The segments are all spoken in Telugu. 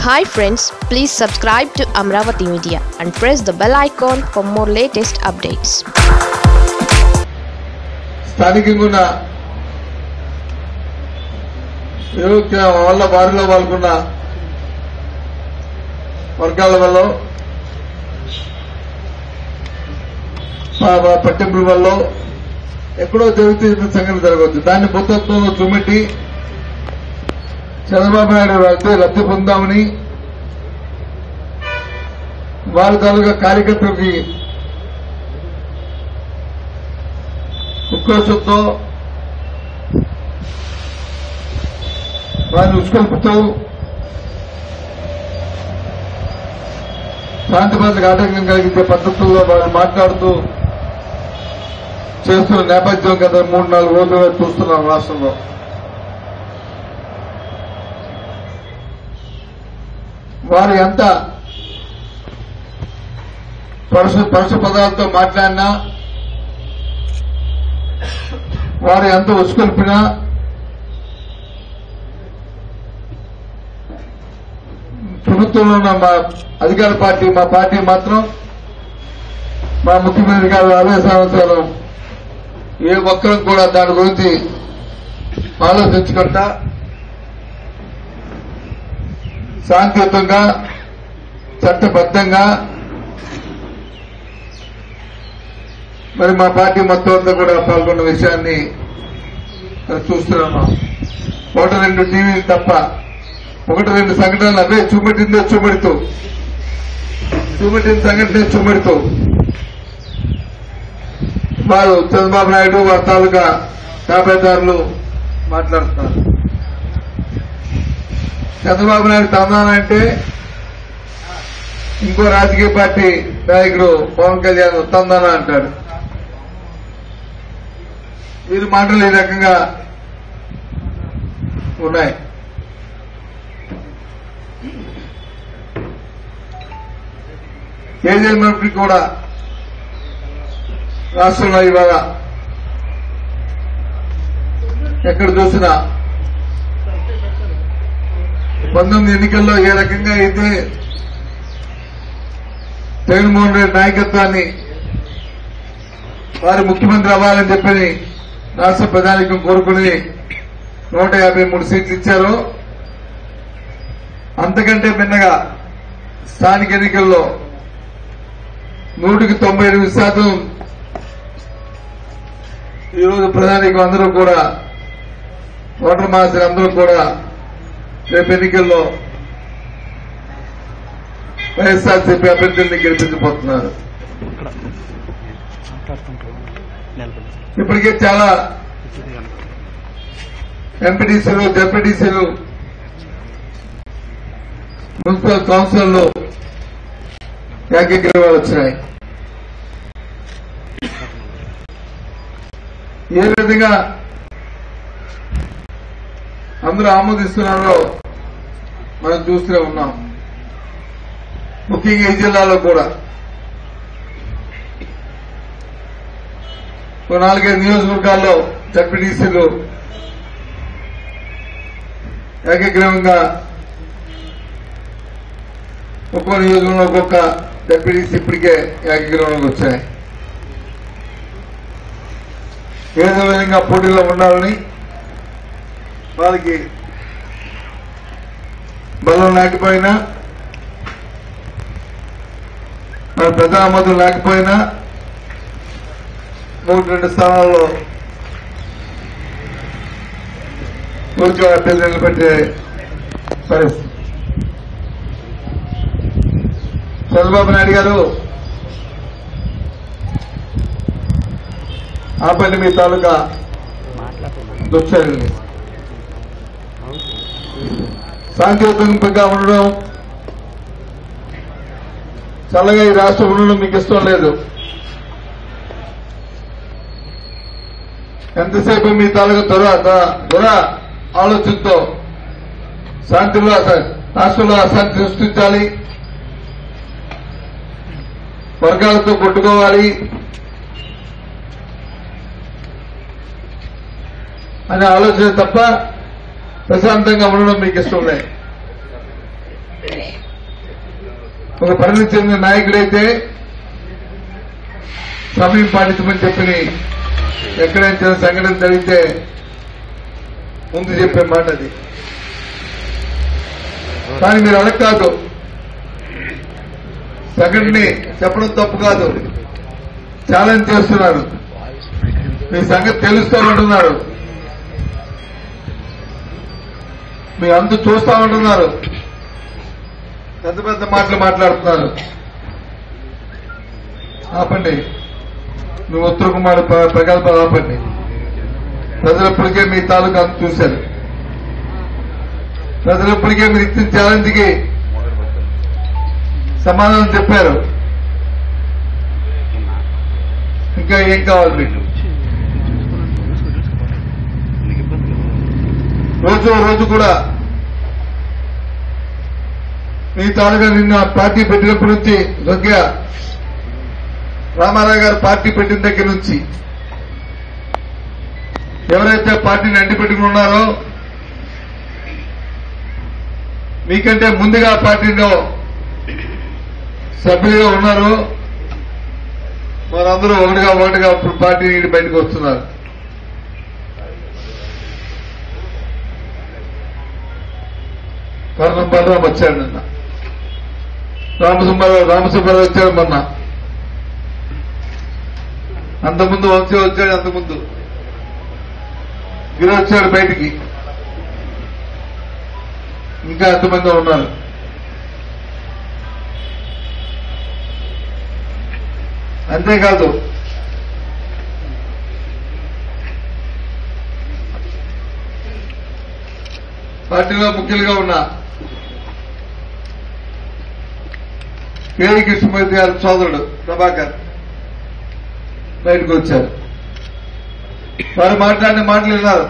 hi friends please subscribe to Amaravati media and press the bell icon for more latest updates స్థానికంగా ఉన్న యువక వాళ్ళ బారిలో పాల్గొన్న వర్గాల వల్ల ప- ప- పట్టింపుల వల్ల ఎక్కడో జరుగుతున్న సంఘటన జరగవచ్చు దాన్ని మొత్తంతో చుమెట్టి చంద్రబాబు నాయుడు లబ్ధి లబ్ధి పొందామని వారి తాలూకా కార్యకర్తలకి ఉక్రోషంతో వారిని ఉష్కల్పుతూ శాంతి భద్రతకు ఆటంకం కలిగించే పద్ధతుల్లో వారు మాట్లాడుతూ చేస్తున్న నేపథ్యం గత మూడు నాలుగు రోజులుగా చూస్తున్నాం రాష్ట్రంలో వారు ఎంత పరుష పరుష పదాలతో మాట్లాడినా వారు ఎంత ఉసుకొల్పినా ప్రభుత్వంలో ఉన్న మా అధికార పార్టీ మా పార్టీ మాత్రం మా ముఖ్యమంత్రి గారు ఆదేశానుసారం ఏ ఒక్కరం కూడా దాని గురించి ఆలోచించకుండా శాంతియుతంగా చట్టబద్ధంగా మరి మా పార్టీ మొత్తం అంతా కూడా పాల్గొన్న విషయాన్ని మరి చూస్తున్నాము ఒకటి రెండు టీవీలు తప్ప ఒకటి రెండు సంఘటనలు అవే చూపెట్టిందే చూపెడుతూ చూపెట్టిన సంఘటనే చూపెడుతూ వారు చంద్రబాబు నాయుడు వారి తాలూకా కాపేదారులు మాట్లాడుతున్నారు చంద్రబాబు నాయుడు తందానా అంటే ఇంకో రాజకీయ పార్టీ నాయకుడు పవన్ కళ్యాణ్ తందానా అంటాడు వీరి మాటలు ఈ రకంగా ఉన్నాయి కేజీఎల్ మంత్రి కూడా రాష్ట్రంలో ఇవాళ ఎక్కడ చూసినా పంతొమ్మిది ఎన్నికల్లో ఏ రకంగా అయితే జగన్మోహన్ రెడ్డి నాయకత్వాన్ని వారు ముఖ్యమంత్రి అవ్వాలని చెప్పని రాష్ట్ర ప్రధానికం కోరుకుని నూట యాభై మూడు సీట్లు ఇచ్చారు అంతకంటే భిన్నగా స్థానిక ఎన్నికల్లో నూటికి తొంభై ఎనిమిది శాతం ఈరోజు ప్రధానికం అందరూ కూడా ఓటర్ మాస్టర్ అందరూ కూడా రేపు ఎన్నికల్లో వైఎస్ఆర్సీపీ అభ్యర్థుల్ని గెలిపించబోతున్నారు ఇప్పటికే చాలా ఎంపీటీసీలు డెప్యూటీసీలు మున్సిపల్ కౌన్సిల్లో ఏకగ్రీవాలు వచ్చినాయి ఏ విధంగా అందరూ ఆమోదిస్తున్నారో మనం చూస్తూనే ఉన్నాం ముఖ్యంగా ఈ జిల్లాలో కూడా ఓ నాలుగైదు నియోజకవర్గాల్లో డెప్యూటీసీలు ఏకగ్రీవంగా ఒక్కో నియోజకవర్గంలో ఒక్కొక్క డెప్యూటీసీ ఇప్పటికే ఏకగ్రీవంలోకి వచ్చాయి ఏదో విధంగా పోటీలో ఉండాలని వాళ్ళకి బలం లేకపోయినా మన ప్రజామతులు లేకపోయినా మూడు రెండు స్థానాల్లో పూర్తిగా అభ్యర్థి నిలబెట్టే పరిస్థితి చంద్రబాబు నాయుడు గారు ఆపండి మీ తాలూకా దుశ్చర్యల్ని శాంతియుతంగా ఉండడం చల్లగా ఈ రాష్ట్రం ఉండడం మీకు ఇష్టం లేదు ఎంతసేపు మీ తాలూకా త్వర త్వర ఆలోచనతో శాంతిలో అస- రాష్ట్రంలో అశాంతి సృష్టించాలి వర్గాలతో కొట్టుకోవాలి అనే ఆలోచన తప్ప ప్రశాంతంగా ఉండడం మీకు ఇష్టం లేదు ఒక పరిణతి చెందిన నాయకుడైతే సమయం పాటించమని చెప్పి ఎక్కడైనా చిన్న సంఘటన జరిగితే ముందు చెప్పే మాట అది కానీ మీరు అడగ కాదు సంఘటనని చెప్పడం తప్పు కాదు ఛాలెంజ్ చేస్తున్నారు మీ సంగతి తెలుస్తామంటున్నారు మీ అంతు చూస్తామంటున్నారు పెద్ద పెద్ద మాటలు మాట్లాడుతున్నారు ఆపండి మీ ఉత్తర కుమార్ ప్ర- ప్రగల్భాలు ఆపండి ప్రజలు ఇప్పటికే మీ తాలూకా అంత చూశారు ప్రజలు ఇప్పటికే మీరు ఇచ్చిన ఛాలెంజ్కి సమాధానం చెప్పారు ఇంకా ఏం కావాలి మీకు రోజు రోజు కూడా మీ తాలుగా నిన్న పార్టీ పెట్టినప్పటి నుంచి స్వర్గీయ రామారావు గారు పార్టీ పెట్టిన దగ్గర నుంచి ఎవరైతే పార్టీని అంటిపెట్టుకుని ఉన్నారో మీకంటే ముందుగా పార్టీలో సభ్యులుగా ఉన్నారు వారందరూ ఒకటిగా ఒకటిగా ఇప్పుడు పార్టీ నుండి బయటకు వస్తున్నారు కర్ణం బలరాం వచ్చాడు నిన్న రామసుబ్బారావు రామసుబ్బారావు వచ్చాడు మొన్న అంతకుముందు వంశీ వచ్చాడు అంతకుముందు గిరి వచ్చాడు బయటికి ఇంకా ఎంతమంది ఉన్నారు అంతేకాదు పార్టీలో ముఖ్యులుగా ఉన్న కేవీ కృష్ణమూర్తి గారి సోదరుడు ప్రభాకర్ బయటకు వచ్చారు వారు మాట్లాడిన మాటలు విన్నారు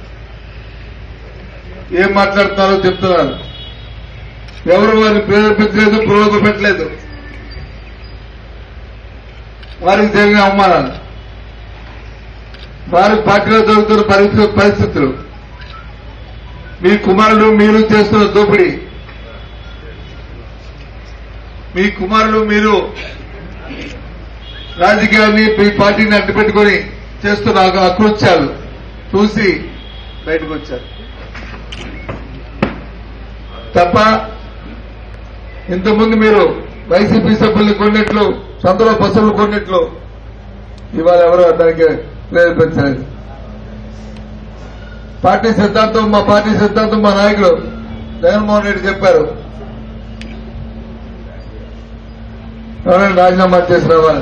ఏం మాట్లాడుతున్నారో చెప్తున్నారు ఎవరు వారిని ప్రేరేపించలేదు ప్రోగు పెట్టలేదు వారికి జరిగిన అవమానాలు వారి పార్టీలో జరుగుతున్న పరిస్థితులు పరిస్థితులు మీ కుమారుడు మీరు చేస్తున్న దోపిడీ మీ కుమారుడు మీరు రాజకీయాన్ని మీ పార్టీని అడ్డుపెట్టుకొని చేస్తున్న ఆ అకృత్యాలు చూసి బయటకు వచ్చారు తప్ప ఇంతకుముందు మీరు వైసీపీ సభ్యులు కొన్నిట్లు సొంతలో బస్సులు కొన్నిట్లు ఇవాళ ఎవరు దానికి ప్రేరేపించలేదు పార్టీ సిద్ధాంతం మా పార్టీ సిద్ధాంతం మా నాయకులు జగన్మోహన్ రెడ్డి చెప్పారు ఎవరైనా రాజీనామా చేసిన వాళ్ళని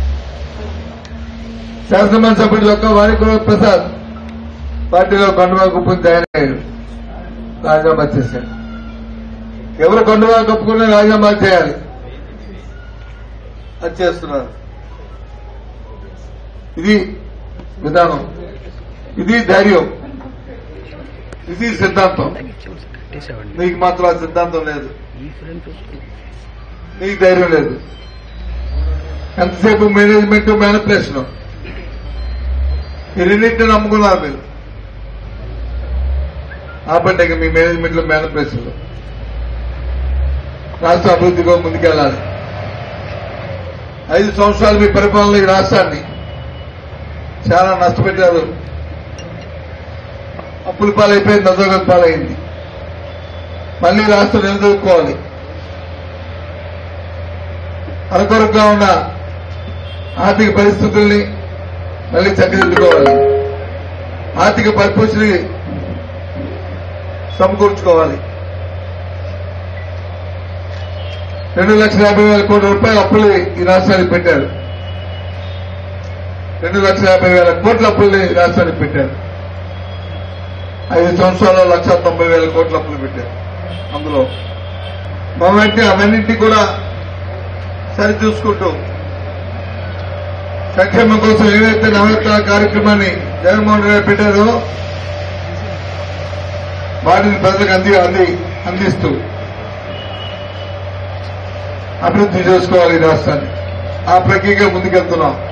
శాసనమండలి సభ్యుడు యొక్క వాణికుల ప్రసాద్ పార్టీలో కండువా కప్పుకుని జాయిన్ అయ్యాడు రాజీనామా చేశాడు ఎవరు కండువా కప్పుకుని రాజీనామా చేయాలి అది చేస్తున్నారు ఇది విధానం ఇది ధైర్యం ఇది సిద్ధాంతం నీకు మాత్రం ఆ సిద్ధాంతం లేదు నీకు ధైర్యం లేదు ఎంతసేపు మేనేజ్మెంట్ మేనిపులేషన్ ఈ రెండింటిని నమ్ముకున్నారు మీరు ఆపండి ఇక మీ మేనేజ్మెంట్ లో మేనిపులేషన్ రాష్ట్ర అభివృద్ధిగా ముందుకెళ్ళాలి ఐదు సంవత్సరాలు మీ పరిపాలన ఈ రాష్ట్రాన్ని చాలా నష్టపెట్టారు అప్పుల పాలైపోయింది నదోగత పాలైంది మళ్లీ రాష్ట్రం నిలదొక్కుకోవాలి అరకొరగా ఉన్న ఆర్థిక పరిస్థితుల్ని మళ్లీ చక్కదిద్దుకోవాలి ఆర్థిక పరిపుష్టిని సమకూర్చుకోవాలి రెండు లక్షల యాభై వేల కోట్ల రూపాయల అప్పులు ఈ రాష్ట్రానికి పెట్టారు రెండు లక్షల యాభై వేల కోట్ల అప్పుల్ని రాష్ట్రానికి పెట్టారు ఐదు సంవత్సరాల్లో లక్ష తొంభై వేల కోట్ల అప్పులు పెట్టారు అందులో మొదటి అవన్నింటి కూడా సరి చూసుకుంటూ సంక్షేమం కోసం ఏదైతే నవరత్న కార్యక్రమాన్ని జగన్మోహన్ రెడ్డి పెట్టారో వాటిని ప్రజలకు అంది అంది అందిస్తూ అభివృద్ధి చేసుకోవాలి ఈ రాష్ట్రాన్ని ఆ ప్రక్రియగా ముందుకెళ్తున్నాం